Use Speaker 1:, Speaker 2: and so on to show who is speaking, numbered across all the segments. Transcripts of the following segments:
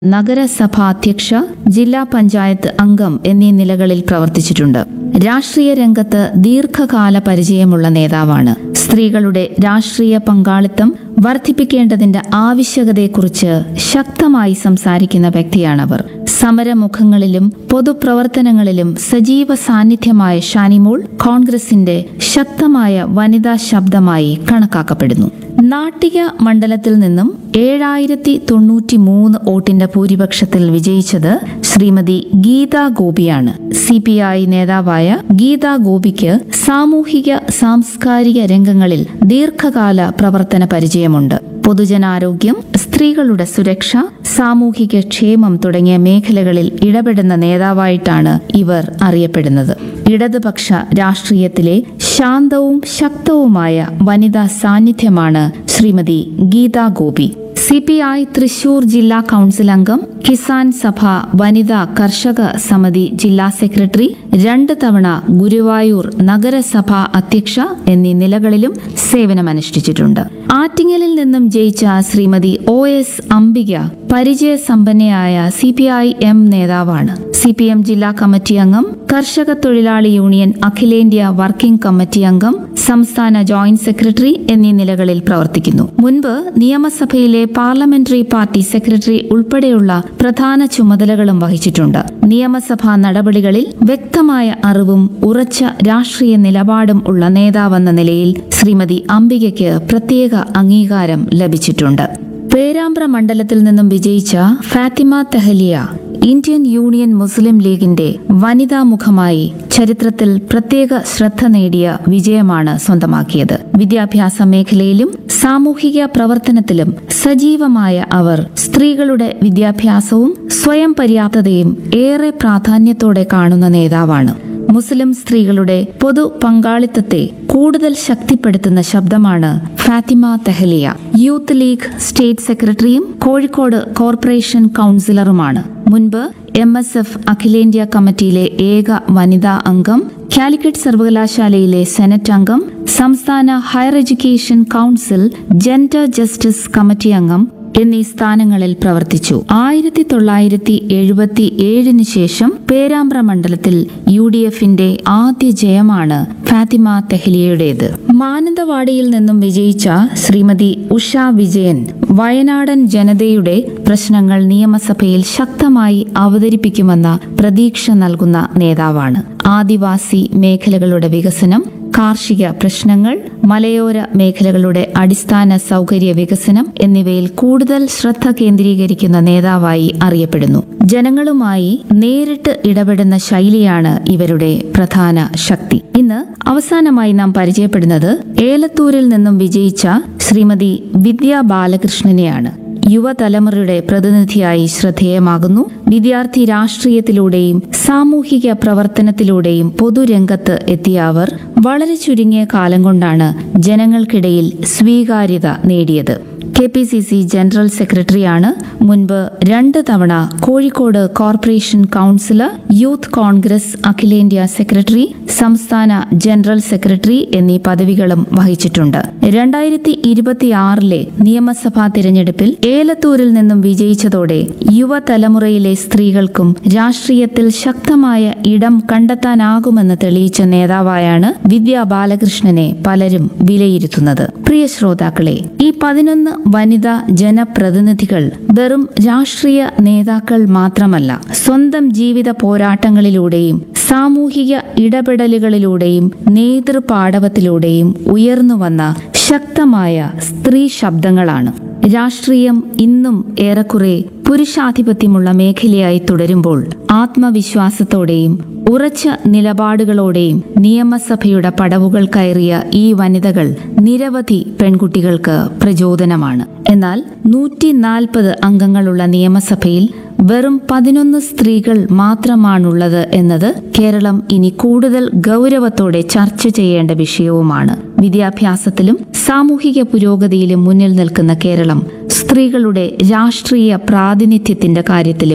Speaker 1: നഗരസഭാധ്യക്ഷ ജില്ലാ പഞ്ചായത്ത് അംഗം എന്നീ നിലകളിൽ പ്രവർത്തിച്ചിട്ടുണ്ട് രാഷ്ട്രീയ രംഗത്ത് ദീർഘകാല പരിചയമുള്ള നേതാവാണ് സ്ത്രീകളുടെ രാഷ്ട്രീയ പങ്കാളിത്തം വർദ്ധിപ്പിക്കേണ്ടതിന്റെ ആവശ്യകതയെക്കുറിച്ച് ശക്തമായി സംസാരിക്കുന്ന വ്യക്തിയാണവർ സമരമുഖങ്ങളിലും പൊതുപ്രവർത്തനങ്ങളിലും സജീവ സാന്നിധ്യമായ ഷാനിമോൾ കോൺഗ്രസിന്റെ ശക്തമായ വനിതാ ശബ്ദമായി കണക്കാക്കപ്പെടുന്നു നാട്ടിക മണ്ഡലത്തിൽ നിന്നും ഏഴായിരത്തി തൊണ്ണൂറ്റി മൂന്ന് വോട്ടിന്റെ ഭൂരിപക്ഷത്തിൽ വിജയിച്ചത് ശ്രീമതി ഗീതാ ഗോപിയാണ് സി പി ഐ നേതാവായ ഗീതാ ഗോപിക്ക് സാമൂഹിക സാംസ്കാരിക രംഗങ്ങളിൽ ദീർഘകാല പ്രവർത്തന പരിചയമുണ്ട് പൊതുജനാരോഗ്യം സ്ത്രീകളുടെ സുരക്ഷ സാമൂഹിക ക്ഷേമം തുടങ്ങിയ മേഖലകളിൽ ഇടപെടുന്ന നേതാവായിട്ടാണ് ഇവർ അറിയപ്പെടുന്നത് ഇടതുപക്ഷ രാഷ്ട്രീയത്തിലെ ശാന്തവും ശക്തവുമായ വനിതാ സാന്നിധ്യമാണ് Shrimati Geetha Gopi C P I Thrissur ജില്ലാ കൗൺസിൽ അംഗം കിസാൻ സഭ വനിതാ കർഷക സമിതി ജില്ലാ സെക്രട്ടറി രണ്ട് തവണ ഗുരുവായൂർ നഗരസഭ അധ്യക്ഷ എന്നീ നിലകളിലും സേവനമനുഷ്ഠിച്ചിട്ടുണ്ട് ആറ്റിങ്ങലിൽ നിന്നും ജയിച്ച ശ്രീമതി ഒ എസ് അംബിക പരിചയസമ്പന്നയായ സി പി ഐ എം നേതാവാണ് സി പി എം ജില്ലാ കമ്മിറ്റി അംഗം കർഷക തൊഴിലാളി യൂണിയൻ അഖിലേന്ത്യാ വർക്കിംഗ് കമ്മിറ്റി അംഗം സംസ്ഥാന ജോയിന്റ് സെക്രട്ടറി എന്നീ നിലകളിൽ പ്രവർത്തിക്കുന്നു മുൻപ് നിയമസഭയിലെ പാർലമെന്ററി പാർട്ടി സെക്രട്ടറി ഉൾപ്പെടെയുള്ള പ്രധാന ചുമതലകളും വഹിച്ചിട്ടുണ്ട് നിയമസഭാ നടപടികളിൽ വ്യക്തമായ അറിവും ഉറച്ച രാഷ്ട്രീയ നിലപാടും ഉള്ള നേതാവെന്ന നിലയിൽ ശ്രീമതി അംബികയ്ക്ക് പ്രത്യേക അംഗീകാരം ലഭിച്ചിട്ടുണ്ട് പേരാമ്പ്ര മണ്ഡലത്തിൽ നിന്നും വിജയിച്ച Fathima Thahiliya Indian Union Muslim ലീഗിന്റെ വനിതാ മുഖമായി ചരിത്രത്തിൽ പ്രത്യേക ശ്രദ്ധ നേടിയ വിജയമാണ് സ്വന്തമാക്കിയത് വിദ്യാഭ്യാസ മേഖലയിലും സാമൂഹിക പ്രവർത്തനത്തിലും സജീവമായ അവർ സ്ത്രീകളുടെ വിദ്യാഭ്യാസവും സ്വയം പര്യാപ്തതയും ഏറെ പ്രാധാന്യത്തോടെ കാണുന്ന നേതാവാണ് മുസ്ലിം സ്ത്രീകളുടെ പൊതു പങ്കാളിത്തത്തെ കൂടുതൽ ശക്തിപ്പെടുത്തുന്ന ശബ്ദമാണ് Fathima Thahiliya youth league state സെക്രട്ടറിയും കോഴിക്കോട് കോർപ്പറേഷൻ കൗൺസിലറുമാണ് മുൻപ് എം എസ് എഫ് അഖിലേന്ത്യാ കമ്മിറ്റിയിലെ ഏക വനിതാ അംഗം കാലിക്കറ്റ് സർവകലാശാലയിലെ സെനറ്റ് അംഗം സംസ്ഥാന higher education council gender justice committee അംഗം എന്നീ സ്ഥാനങ്ങളിൽ പ്രവർത്തിച്ചു ആയിരത്തി തൊള്ളായിരത്തി എഴുപത്തി ഏഴിന് ശേഷം പേരാമ്പ്ര മണ്ഡലത്തിൽ യു ഡി എഫിന്റെ ആദ്യ ജയമാണ് ഫാത്തിമ തെഹ്ലിയയുടേത് മാനന്തവാടിയിൽ നിന്നും വിജയിച്ച ശ്രീമതി ഉഷ വിജയൻ വയനാടൻ ജനതയുടെ പ്രശ്നങ്ങൾ നിയമസഭയിൽ ശക്തമായി അവതരിപ്പിക്കുമെന്ന പ്രതീക്ഷ നൽകുന്ന നേതാവാണ് ആദിവാസി മേഖലകളുടെ വികസനം കാർഷിക പ്രശ്നങ്ങൾ മലയോര മേഖലകളുടെ അടിസ്ഥാന സൗകര്യ വികസനം എന്നിവയിൽ കൂടുതൽ ശ്രദ്ധ കേന്ദ്രീകരിക്കുന്ന നേതാവായി അറിയപ്പെടുന്നു ജനങ്ങളുമായി നേരിട്ട് ഇടപെടുന്ന ശൈലിയാണ് ഇവരുടെ പ്രധാന ശക്തി ഇന്ന് അവസാനമായി നാം പരിചയപ്പെടുന്നത് ഏലത്തൂരിൽ നിന്നും വിജയിച്ച ശ്രീമതി വിദ്യാ ബാലകൃഷ്ണനെയാണ് യുവതലമുറയുടെ പ്രതിനിധിയായി ശ്രദ്ധേയമാകുന്നു വിദ്യാർത്ഥി രാഷ്ട്രീയത്തിലൂടെയും സാമൂഹിക പ്രവർത്തനത്തിലൂടെയും പൊതുരംഗത്ത് എത്തിയ അവർ വളരെ ചുരുങ്ങിയ കാലം കൊണ്ടാണ് ജനങ്ങൾക്കിടയിൽ സ്വീകാര്യത നേടിയത് K P C C general സെക്രട്ടറിയാണ് മുൻപ് രണ്ട് തവണ Kozhikode corporation councillor youth Congress അഖിലേന്ത്യാ സെക്രട്ടറി സംസ്ഥാന ജനറൽ സെക്രട്ടറി എന്നീ പദവികളും വഹിച്ചിട്ടുണ്ട് രണ്ടായിരത്തി ഇരുപത്തിയാറിലെ നിയമസഭാ തിരഞ്ഞെടുപ്പിൽ ഏലത്തൂരിൽ നിന്നും വിജയിച്ചതോടെ യുവതലമുറയിലെ സ്ത്രീകൾക്കും രാഷ്ട്രീയത്തിൽ ശക്തമായ ഇടം കണ്ടെത്താനാകുമെന്ന് തെളിയിച്ച നേതാവായാണ് വിദ്യാ ബാലകൃഷ്ണനെ പലരും വിലയിരുത്തുന്നത് പ്രിയ ശ്രോതാക്കളെ ഈ പതിനൊന്ന് വനിതാ ജനപ്രതിനിധികൾ വെറും രാഷ്ട്രീയ നേതാക്കൾ മാത്രമല്ല സ്വന്തം ജീവിത പോരാട്ടങ്ങളിലൂടെയും സാമൂഹിക ഇടപെടലുകളിലൂടെയും നേതൃപാടവത്തിലൂടെയും ഉയർന്നുവന്ന ശക്തമായ സ്ത്രീ ശബ്ദങ്ങളാണ് രാഷ്ട്രീയം ഇന്നും ഏറെക്കുറെ പുരുഷാധിപത്യമുള്ള മേഖലയായി തുടരുമ്പോൾ ആത്മവിശ്വാസത്തോടെയും ഉറച്ച നിലപാടുകളോടെയും നിയമസഭയുടെ പടവുകൾ കയറിയ ഈ വനിതകൾ നിരവധി പെൺകുട്ടികൾക്ക് പ്രചോദനമാണ് എന്നാൽ നൂറ്റി നാൽപ്പത് അംഗങ്ങളുള്ള നിയമസഭയിൽ വെറും പതിനൊന്ന് സ്ത്രീകൾ മാത്രമാണുള്ളത് എന്നത് കേരളം ഇനി കൂടുതൽ ഗൗരവത്തോടെ ചർച്ച ചെയ്യേണ്ട വിഷയവുമാണ് വിദ്യാഭ്യാസത്തിലും സാമൂഹിക പുരോഗതിയിലും മുന്നിൽ നിൽക്കുന്ന കേരളം സ്ത്രീകളുടെ രാഷ്ട്രീയ പ്രാതിനിധ്യത്തിന്റെ കാര്യത്തിലും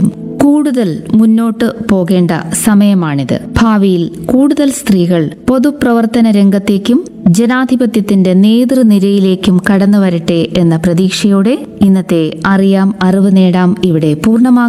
Speaker 1: കൂടുതൽ മുന്നോട്ട് പോകേണ്ട സമയമാണിത് ഭാവിയിൽ കൂടുതൽ സ്ത്രീകൾ പൊതുപ്രവർത്തന രംഗത്തേക്കും ജനാധിപത്യത്തിന്റെ നേതൃനിരയിലേക്കും കടന്നു വരട്ടെ എന്ന പ്രതീക്ഷയോടെ ഇന്നത്തെ അറിയാം അറിവ് നേടാം ഇവിടെ പൂർണ്ണമാകുന്നു